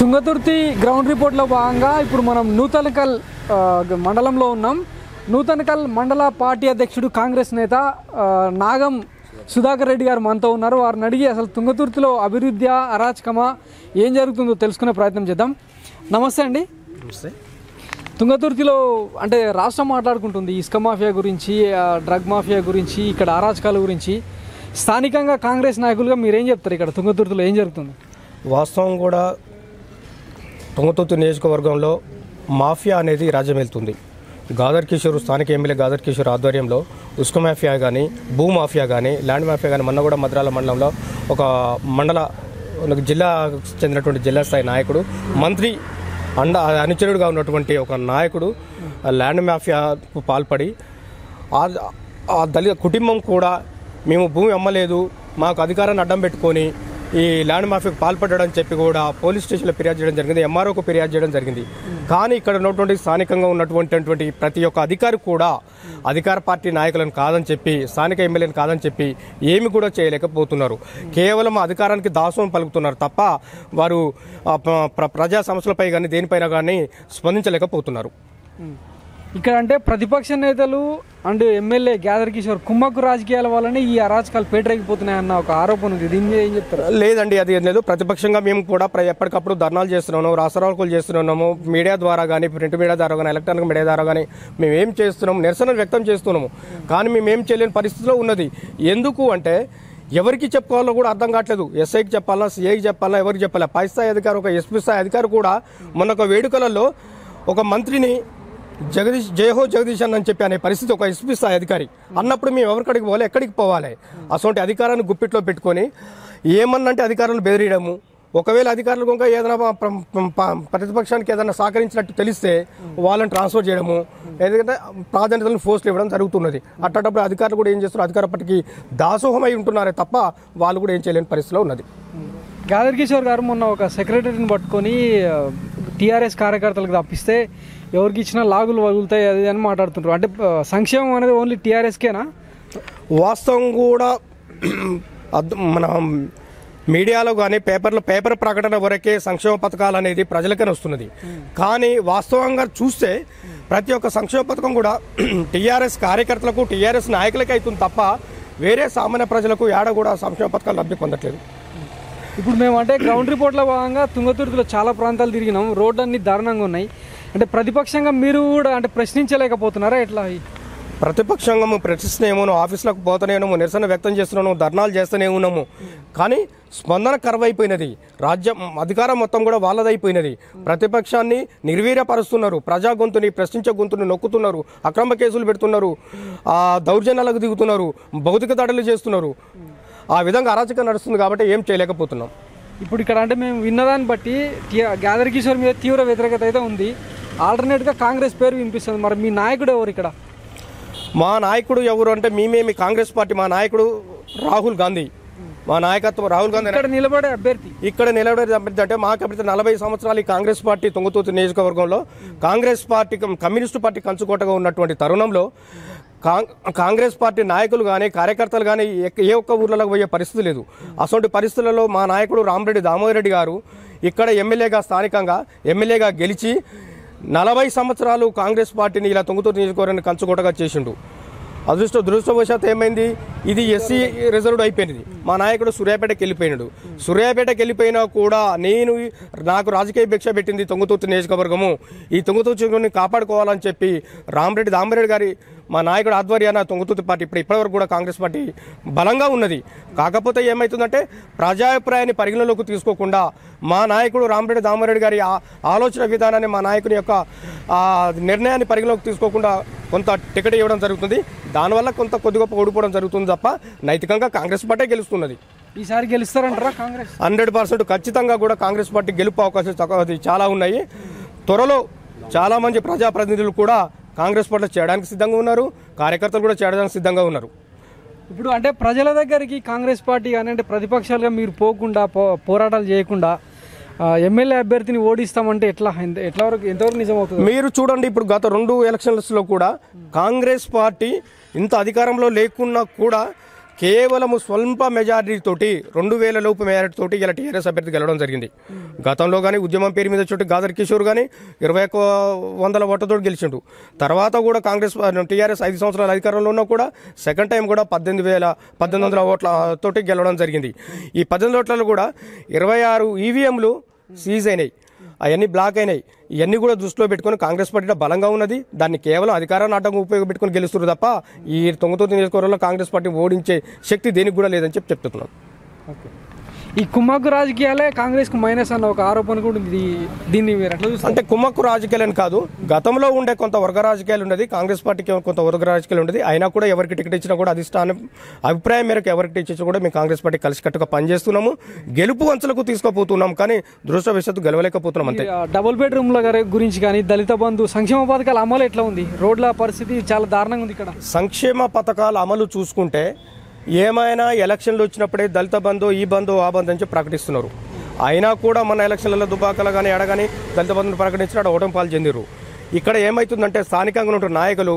Thungathurthi ground రిపోర్ట్లో భాగంగా ఇప్పుడు మనం నూతనకల్ ఆ, మండలంలో ఉన్నాం నూతనకల్ మండల పార్టీ అధ్యక్షుడు కాంగ్రెస్ నేత ఆ, నాగం సుధాకర్ రెడ్డి గారు మనతో ఉన్నారు వారిని అడిగి అసలు తుంగతుర్తిలో అభివృద్ధి అరాచకమా ఏం జరుగుతుందో తెలుసుకునే ప్రయత్నం చేద్దాం నమస్తే అండి నమస్తే తుంగతుర్తిలో అంటే రాష్ట్రం మాట్లాడుకుంటుంది ఇసుక మాఫియా గురించి ఆ, డ్రగ్ మాఫియా గురించి ఇక్కడ అరాచకాల గురించి స్థానికంగా కాంగ్రెస్ నాయకులుగా మీరేం చెప్తారు ఇక్కడ తుంగతుర్తిలో ఏం జరుగుతుంది వాస్తవం కూడా తుంగతుర్తి నియోజకవర్గంలో మాఫియా అనేది రాజ్యం వెళ్తుంది గాదర్ కిషోర్ స్థానిక ఎమ్మెల్యే గాదర్ కిషోర్ ఆధ్వర్యంలో ఉస్క మాఫియా కానీ భూ మాఫియా కానీ ల్యాండ్ మాఫియా కానీ మొన్న కూడా మద్రాల మండలంలో ఒక మండల ఒక జిల్లాకు చెందినటువంటి జిల్లా స్థాయి నాయకుడు మంత్రి అండ అనుచరుడుగా ఉన్నటువంటి ఒక నాయకుడు ఆ ల్యాండ్ మాఫియాకు పాల్పడి ఆ ఆ దళిత కుటుంబం కూడా మేము భూమి అమ్మలేదు మాకు అధికారాన్ని అడ్డం పెట్టుకొని ఈ ల్యాండ్ మాఫియాకు పాల్పడ్డాడని చెప్పి కూడా పోలీస్ స్టేషన్లో ఫిర్యాదు చేయడం జరిగింది ఎంఆర్ఓకు ఫిర్యాదు చేయడం జరిగింది కానీ ఇక్కడ ఉన్నటువంటి స్థానికంగా ఉన్నటువంటి ప్రతి ఒక్క అధికారి కూడా అధికార పార్టీ నాయకులను కాదని చెప్పి స్థానిక ఎమ్మెల్యేని కాదని చెప్పి ఏమి కూడా చేయలేకపోతున్నారు కేవలం అధికారానికి దాసోహం పలుకుతున్నారు తప్ప వారు ఆ, ప్ర- ప్ర- ప్రజా సమస్యలపై కానీ దేనిపైన కానీ స్పందించలేకపోతున్నారు ఇక్కడ అంటే ప్రతిపక్ష నేతలు అండ్ ఎమ్మెల్యే గ్యాదర్ కిషోర్ కుమ్మక్కు రాజకీయాల వల్లనే ఈ అరాచకాలు పేటరేగిపోతున్నాయన్న ఒక ఆరోపణ ఉంది దీని మీద ఏం చెప్తారు లేదండి అది ఏం లేదు ప్రతిపక్షంగా మేము కూడా ప్ర- ఎప్పటికప్పుడు ధర్నాలు చేస్తున్నాము రాసరాకులు చేస్తున్నాము మీడియా ద్వారా కానీ ప్రింట్ మీడియా ద్వారా కానీ ఎలక్ట్రానిక్ మీడియా ద్వారా కానీ మేము ఏం చేస్తున్నాము నిరసన వ్యక్తం చేస్తున్నాము కానీ మేము ఏం చేయలేని పరిస్థితిలో ఉన్నది ఎందుకు అంటే ఎవరికి చెప్పుకోవాలో కూడా అర్థం కావట్లేదు ఎస్ఐకి చెప్పాలా సిఐకి చెప్పాలా ఎవరికి చెప్పాలా పై స్థాయి అధికారి ఒక ఎస్పీ స్థాయి అధికారి కూడా మొన్న ఒక వేడుకలలో ఒక మంత్రిని జగదీష్ జయహో జగదీష్ అని చెప్పి అనే పరిస్థితి ఒక ఎస్పీ స్థాయి అధికారి అన్నప్పుడు మేము ఎవరికడికి పోవాలి ఎక్కడికి పోవాలి అసలు అధికారాన్ని గుప్పిట్లో పెట్టుకొని ఏమన్నంటే అధికారులు బెదిరియడము ఒకవేళ అధికారులు కనుక ఏదైనా ప- ప- ప- ప్రతిపక్షానికి ఏదైనా సహకరించినట్టు తెలిస్తే వాళ్ళని ట్రాన్స్ఫర్ చేయడము ఎందుకంటే ప్రాధాన్యతలను ఫోర్స్లు ఇవ్వడం జరుగుతున్నది అట్టేటప్పుడు అధికారులు కూడా ఏం చేస్తున్నారు అధికార పట్టికి దాసోహమై ఉంటున్నారే తప్ప వాళ్ళు కూడా ఏం చేయలేని పరిస్థితిలో ఉన్నది గ్యాదర్ కిషోర్ గారు మొన్న ఒక సెక్రటరీని పట్టుకొని టీఆర్ఎస్ కార్యకర్తలకు తప్పిస్తే ఎవరికి ఇచ్చినా లాగులు వదులుతాయి అది అని మాట్లాడుతుంటారు అంటే ఆ, సంక్షేమం అనేది ఓన్లీ టీఆర్ఎస్కేనా వాస్తవం కూడా అద్- మన మీడియాలో కానీ పేపర్లో పేపర్ ప్రకటన వరకే సంక్షేమ పథకాలు అనేది ప్రజలకనే వస్తున్నది కానీ వాస్తవంగా చూస్తే ప్రతి ఒక్క సంక్షేమ పథకం కూడా టీఆర్ఎస్ కార్యకర్తలకు టీఆర్ఎస్ నాయకులకే అవుతుంది తప్ప వేరే సామాన్య ప్రజలకు ఏడ కూడా సంక్షేమ పథకాలు లబ్ధి పొందట్లేదు ఇప్పుడు మేము అంటే గ్రౌండ్ రిపోర్ట్లో భాగంగా తుంగతుర్తిలో చాలా ప్రాంతాలు తిరిగినాం రోడ్లు అన్ని దారుణంగా ఉన్నాయి అంటే ప్రతిపక్షంగా మీరు కూడా అంటే ప్రశ్నించలేకపోతున్నారా ఎట్లా ప్రతిపక్షంగా మేము ప్రశ్నిస్తూనేమో ఆఫీసులకు పోతూనేమో నిరసన వ్యక్తం చేస్తున్నాము ధర్నాలు చేస్తూనే ఉన్నాము కానీ స్పందన కరువైపోయినది రాజ్యం అధికారం మొత్తం కూడా వాళ్ళదైపోయినది ప్రతిపక్షాన్ని నిర్వీర్యపరుస్తున్నారు ప్రజా గొంతుని ప్రశ్నించే గొంతుని నొక్కుతున్నారు అక్రమ కేసులు పెడుతున్నారు ఆ దౌర్జన్యాలకు దిగుతున్నారు భౌతిక దాడులు చేస్తున్నారు ఆ విధంగా అరాచకం నడుస్తుంది కాబట్టి ఏం చేయలేకపోతున్నాం ఇప్పుడు ఇక్కడ అంటే మేము విన్నదాన్ని బట్టి టీ- గ్యాదర్ కిషోర్ మీద తీవ్ర వ్యతిరేకత అయితే ఉంది ఆల్టర్నేట్గా కాంగ్రెస్ పేరు వినిపిస్తుంది మరి మీ నాయకుడు ఎవరు ఇక్కడ మా నాయకుడు ఎవరు అంటే మేమేమి కాంగ్రెస్ పార్టీ మా నాయకుడు రాహుల్ గాంధీ మా నాయకత్వం రాహుల్ గాంధీ ఇక్కడ నిలబడే అభ్యర్థి ఇక్కడ నిలబడేది అభ్యర్థి అంటే మాకు అభ్యర్థి నలభై సంవత్సరాలు ఈ కాంగ్రెస్ పార్టీ తుంగతూతు నియోజకవర్గంలో కాంగ్రెస్ పార్టీ కమ్యూనిస్టు పార్టీ కంచుకోటగా ఉన్నటువంటి తరుణంలో కాంగ్- కాంగ్రెస్ పార్టీ నాయకులు కానీ కార్యకర్తలు కానీ ఎక్క- ఏ ఒక్క ఊర్లలో పోయే పరిస్థితి లేదు అటువంటి పరిస్థితులలో మా నాయకుడు రామరెడ్డి దామోదర్ రెడ్డి గారు ఇక్కడ ఎమ్మెల్యేగా స్థానికంగా ఎమ్మెల్యేగా గెలిచి నలభై సంవత్సరాలు కాంగ్రెస్ పార్టీని ఇలా తుంగతూరు నియోజకవర్గాన్ని కంచుకోటగా చేసిండు అదృష్ట దురదృష్టవశాత్తు ఏమైంది ఇది ఎస్సీ రిజర్వ్డ్ అయిపోయింది మా నాయకుడు సూర్యాపేటకి వెళ్ళిపోయినాడు సూర్యాపేటకి వెళ్ళిపోయినా కూడా నేను నాకు రాజకీయ భిక్ష పెట్టింది తొంగతూర్తి నియోజకవర్గము ఈ తొంగతూర్తిని కాపాడుకోవాలని చెప్పి రామరెడ్డి దామరెడ్డి గారి మా నాయకుడు ఆధ్వర్యాన తొంగతూర్తి పార్టీ ఇప్పుడు ఇప్పటివరకు కూడా కాంగ్రెస్ పార్టీ బలంగా ఉన్నది కాకపోతే ఏమవుతుందంటే ప్రజాభిప్రాయాన్ని పరిగణలోకి తీసుకోకుండా మా నాయకుడు రామరెడ్డి దామరెడ్డి గారి ఆ- ఆలోచన విధానాన్ని మా నాయకుని యొక్క ఆ నిర్ణయాన్ని పరిగణలోకి తీసుకోకుండా కొంత టికెట్ ఇవ్వడం జరుగుతుంది దానివల్ల కొంత కొద్ది గొప్ప ఓడిపోవడం జరుగుతుంది తప్ప నైతికంగా కాంగ్రెస్ పార్టీ గెలుస్తున్నది ఈసారి గెలుస్తారంటారా కాంగ్రెస్ హండ్రెడ్ పర్సెంట్ ఖచ్చితంగా కూడా కాంగ్రెస్ పార్టీ గెలుపు అవకాశాలు తక్కువ చాలా ఉన్నాయి త్వరలో చాలా మంది ప్రజాప్రతినిధులు కూడా కాంగ్రెస్ పార్టీలో చేయడానికి సిద్ధంగా ఉన్నారు కార్యకర్తలు కూడా చేయడానికి సిద్ధంగా ఉన్నారు ఇప్పుడు అంటే ప్రజల దగ్గరికి కాంగ్రెస్ పార్టీ కానీ అంటే ప్రతిపక్షాలుగా మీరు పోకుండా పో పోరాటాలు చేయకుండా ఆ, ఎమ్మెల్యే అభ్యర్థిని ఓడిస్తామంటే ఎట్లా ఎంత- ఎట్లా వరకు ఎంతవరకు నిజం అవుతుంది మీరు చూడండి ఇప్పుడు గత రెండు ఎలక్షన్స్లో కూడా కాంగ్రెస్ పార్టీ ఇంత అధికారంలో లేకున్నా కూడా కేవలము స్వల్ప మెజారిటీ తోటి రెండు వేల లోపు మెజారిటీ తోటి ఇలా టీఆర్ఎస్ అభ్యర్థి గెలవడం జరిగింది గతంలో కానీ ఉద్యమం పేరు మీద చోటు గాదర్ కిషోర్ కానీ ఇరవై ఒక్క వందల ఓట్లతో గెలిచిండు తర్వాత కూడా కాంగ్రెస్ టీఆర్ఎస్ ఐదు సంవత్సరాల అధికారంలో ఉన్నా కూడా సెకండ్ టైం కూడా పద్దెనిమిది వేల పద్దెనిమిది వందల ఓట్ల తోటి గెలవడం జరిగింది ఈ పద్దెనిమిది ఓట్లలో కూడా ఇరవై ఆరు ఈవీఎంలు సీజ్ అయినాయి అవన్నీ బ్లాక్ అయినాయి ఇవన్నీ కూడా దృష్టిలో పెట్టుకొని కాంగ్రెస్ పార్టీ బలంగా ఉన్నది దాన్ని కేవలం అధికారాన్ని అడ్డంగా ఉపయోగపెట్టుకొని గెలుస్తున్నారు తప్ప ఈ తొంగతూరు నియోజకవర్గంలో కాంగ్రెస్ పార్టీ ఓడించే శక్తి దేనికి కూడా లేదని చెప్పి చెప్తున్నాను ఈ కుమ్మక్కు రాజకీయాలే కాంగ్రెస్కు మైనస్ అన్న ఒక ఆరోపణ కూడా ఉంది ఇది- దీన్ని మీరు ఎట్లా చూస్తారు అంటే కుమ్మక్కు రాజకీయాలని కాదు గతంలో ఉండే కొంత వర్గ రాజకీయాలు ఉన్నది కాంగ్రెస్ పార్టీకి కొంత వర్గ రాజకీయాలు ఉండేది అయినా కూడా ఎవరికి టికెట్ ఇచ్చినా కూడా అధిష్టానం అభిప్రాయం మేరకు ఎవరికి టికెట్ ఇచ్చినా కూడా మేము కాంగ్రెస్ పార్టీ కలిసికట్టుగా పనిచేస్తున్నాము గెలుపు అంచులకు తీసుకుపోతున్నాం కానీ దురదృష్టవశాత్తు గెలవలేకపోతున్నాం అంతే ఈ, ఆ, డబుల్ బెడ్రూమ్ల గారి గురించి కానీ దళిత బంధు సంక్షేమ పథకాల అమలు ఎట్లా ఉంది రోడ్ల పరిస్థితి చాలా దారుణంగా ఉంది ఇక్కడ సంక్షేమ పథకాల అమలు చూసుకుంటే ఏమైనా ఎలక్షన్లు వచ్చినప్పుడే దళిత బంధు ఈ బంధు ఆ బంధు అని చెప్పి ప్రకటిస్తున్నారు అయినా కూడా మన ఎలక్షన్లలో దుబాకలు కానీ ఎడగాని దళిత బంధుని ప్రకటించిన ఓటమి పాలు చెందిరు ఇక్కడ ఏమవుతుందంటే స్థానికంగా ఉంటున్న నాయకులు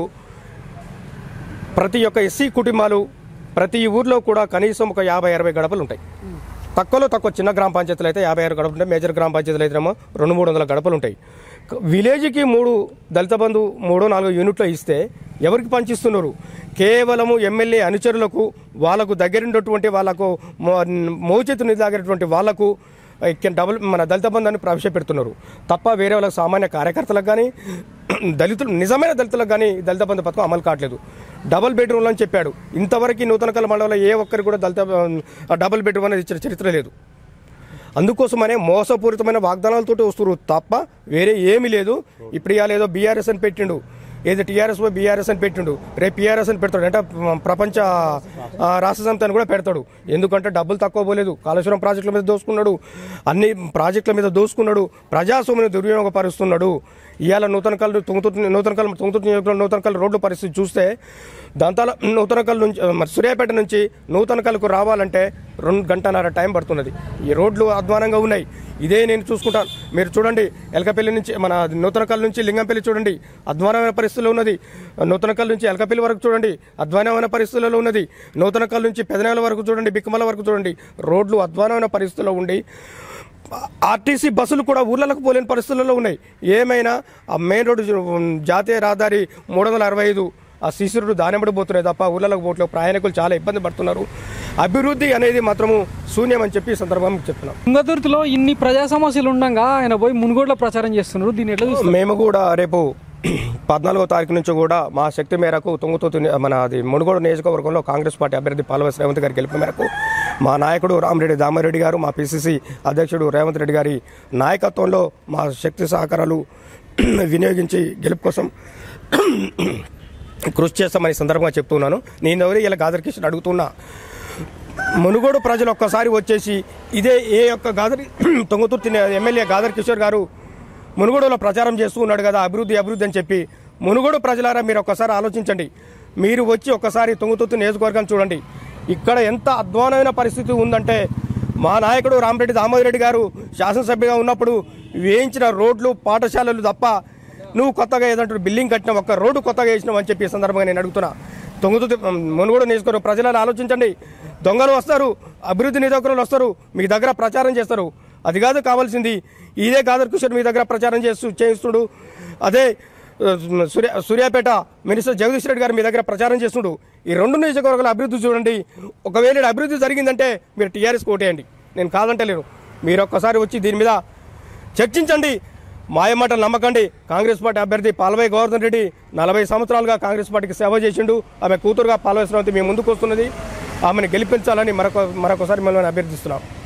ప్రతి ఒక్క ఎస్సీ కుటుంబాలు ప్రతి ఊర్లో కూడా కనీసం ఒక యాభై అరవై గడపలు ఉంటాయి తక్కువలో తక్కువ చిన్న గ్రామ పంచాయతీలు అయితే యాభై ఆరు గడపలు ఉంటాయి మేజర్ గ్రామ పంచాయతీలు అయితే ఏమో రెండు మూడు వందల గడపలు ఉంటాయి క- విలేజ్కి మూడు దళిత బంధు మూడో నాలుగు యూనిట్లు ఇస్తే ఎవరికి పంచిస్తున్నారు కేవలము ఎమ్మెల్యే అనుచరులకు వాళ్ళకు దగ్గరున్నటువంటి వాళ్ళకు మో- మోచేతుని దగ్గరటువంటి వాళ్ళకు ఇక్కడ డబుల్ మన దళిత బంధాన్ని ప్రవేశపెడుతున్నారు తప్ప వేరే వాళ్ళకి సామాన్య కార్యకర్తలకు కానీ దళితులు నిజమైన దళితులకు కానీ దళిత బంధు పథకం అమలు కావట్లేదు డబుల్ బెడ్రూమ్లు అని చెప్పాడు ఇంతవరకు నూతన కళ మండలంలో ఏ ఒక్కరికి కూడా దళిత ఆ, డబుల్ బెడ్రూమ్ అనేది ఇచ్చిన చరిత్ర లేదు అందుకోసమనే మోసపూరితమైన వాగ్దానాలతోటి వస్తున్నారు తప్ప వేరే ఏమీ లేదు ఇప్పుడు ఇవాళ ఏదో బీఆర్ఎస్ అని పెట్టిండు ఏదో టీఆర్ఎస్ పోయి బీఆర్ఎస్ అని పెట్టిండు రేపు పీఆర్ఎస్ అని పెడతాడు అంటే ప్రపంచ ఆ, రాష్ట్ర సమితిని కూడా పెడతాడు ఎందుకంటే డబ్బులు తక్కువ పోలేదు కాళేశ్వరం ప్రాజెక్టుల మీద దోసుకున్నాడు అన్ని ప్రాజెక్టుల మీద దోసుకున్నాడు ప్రజాస్వామ్యం దుర్వినియోగపరుస్తున్నాడు ఇవాళ నూతన కళ్ళు తుంగుతురు నూతన కళ్ళు తుంగుతురు నియోజకవర్గంలో నూతన కళ్ళు రోడ్ల పరిస్థితి చూస్తే దంతాల నూతన కళ్ళు నుంచి మరి సూర్యాపేట నుంచి నూతన కళ్ళకు రావాలంటే రెండు గంటన్నర టైం పడుతున్నది ఈ రోడ్లు అధ్వానంగా ఉన్నాయి ఇదే నేను చూసుకుంటాను మీరు చూడండి ఎలకపల్లి నుంచి మన నూతనకల్ నుంచి లింగంపల్లి చూడండి అధ్వానమైన పరిస్థితుల్లో ఉన్నది నూతనకల్ నుంచి ఎలకపల్లి వరకు చూడండి అధ్వానమైన పరిస్థితులలో ఉన్నది నూతనకల్ నుంచి పెదనేల వరకు చూడండి బిక్కమల వరకు చూడండి రోడ్లు అధ్వానమైన పరిస్థితుల్లో ఉండి ఆర్టీసీ బస్సులు కూడా ఊర్లకు పోలేని పరిస్థితుల్లో ఉన్నాయి ఏమైనా ఆ మెయిన్ రోడ్డు జు- జాతీయ రహదారి మూడు వందల అరవై ఐదు ఆ శిశురుడు దానిబడి పోతున్నాయి తప్ప ఊర్లకు పోవట్లేదు ప్రయాణికులు చాలా ఇబ్బంది పడుతున్నారు అభివృద్ధి అనేది మాత్రము శూన్యం అని చెప్పి ఈ సందర్భంగా చెప్తున్నాం తుంగతుర్తిలో ఇన్ని ప్రజా సమస్యలు ఉండగా ఆయన పోయి మునుగోడులో ప్రచారం చేస్తున్నారు దీన్ని ఎట్లా చూస్తారు మేము కూడా రేపు పద్నాలుగో తారీఖు నుంచి కూడా మా శక్తి మేరకు తుంగుతూతు మన అది మునుగోడు నియోజకవర్గంలో కాంగ్రెస్ పార్టీ అభ్యర్థి పాలవసి రేవంత్ గారి గెలుపు మేరకు మా నాయకుడు రామరెడ్డి దామారెడ్డి గారు మా పిసిసి అధ్యక్షుడు రేవంత్ రెడ్డి గారి నాయకత్వంలో మా శక్తి సహకారాలు వినియోగించి గెలుపు కోసం కృషి చేస్తామని ఈ సందర్భంగా చెప్తున్నాను నేను ఎవరు ఇలా గాదర్ కిషన్ అడుగుతున్నా మునుగోడు ప్రజలు ఒక్కసారి వచ్చేసి ఇదే ఏ యొక్క గాదరి తొంగతుర్తి ఎమ్మెల్యే గాదర్ కిషోర్ గారు మునుగోడులో ప్రచారం చేస్తూ ఉన్నాడు కదా అభివృద్ధి అభివృద్ధి అని చెప్పి మునుగోడు ప్రజలారా మీరు ఒక్కసారి ఆలోచించండి మీరు వచ్చి ఒక్కసారి తొంగతుర్తి నియోజకవర్గం చూడండి ఇక్కడ ఎంత అధ్వానమైన పరిస్థితి ఉందంటే మా నాయకుడు రామరెడ్డి దామోదర్ రెడ్డి గారు శాసనసభ్యుగా ఉన్నప్పుడు వేయించిన రోడ్లు పాఠశాలలు తప్ప నువ్వు కొత్తగా ఏదంటే బిల్డింగ్ కట్టిన ఒక్క రోడ్డు కొత్తగా వేసినావు అని చెప్పి ఈ సందర్భంగా నేను అడుగుతున్నా తొంగతుర్తి మునుగోడు నియోజకవర్గం ప్రజలను ఆలోచించండి దొంగలు వస్తారు అభివృద్ధి నియోజకవర్గాలు వస్తారు మీ దగ్గర ప్రచారం చేస్తారు అది కాదు కావాల్సింది ఇదే గాదర్ కిషోర్ మీ దగ్గర ప్రచారం చేస్తూ చేయిస్తుడు అదే ఆ, సూర్య సూర్యాపేట మినిస్టర్ జగదీష్ రెడ్డి గారు మీ దగ్గర ప్రచారం చేస్తుడు ఈ రెండు నియోజకవర్గాల అభివృద్ధి చూడండి ఒకవేళ ఈడ అభివృద్ధి జరిగిందంటే మీరు టీఆర్ఎస్ కోటేయండి నేను కాదంటలేను మీరు ఒక్కసారి వచ్చి దీని మీద చర్చించండి మాయమాటలు నమ్మకండి కాంగ్రెస్ పార్టీ అభ్యర్థి పాల్వై గోవర్ధన్ రెడ్డి నలభై సంవత్సరాలుగా కాంగ్రెస్ పార్టీకి సేవ చేసిండు ఆమె కూతురుగా పాల్వై శ్రవంతి మీ ముందుకు వస్తున్నది ఆమెను గెలిపించాలని మరొక మరొకసారి మిమ్మల్ని అభ్యర్థిస్తున్నాం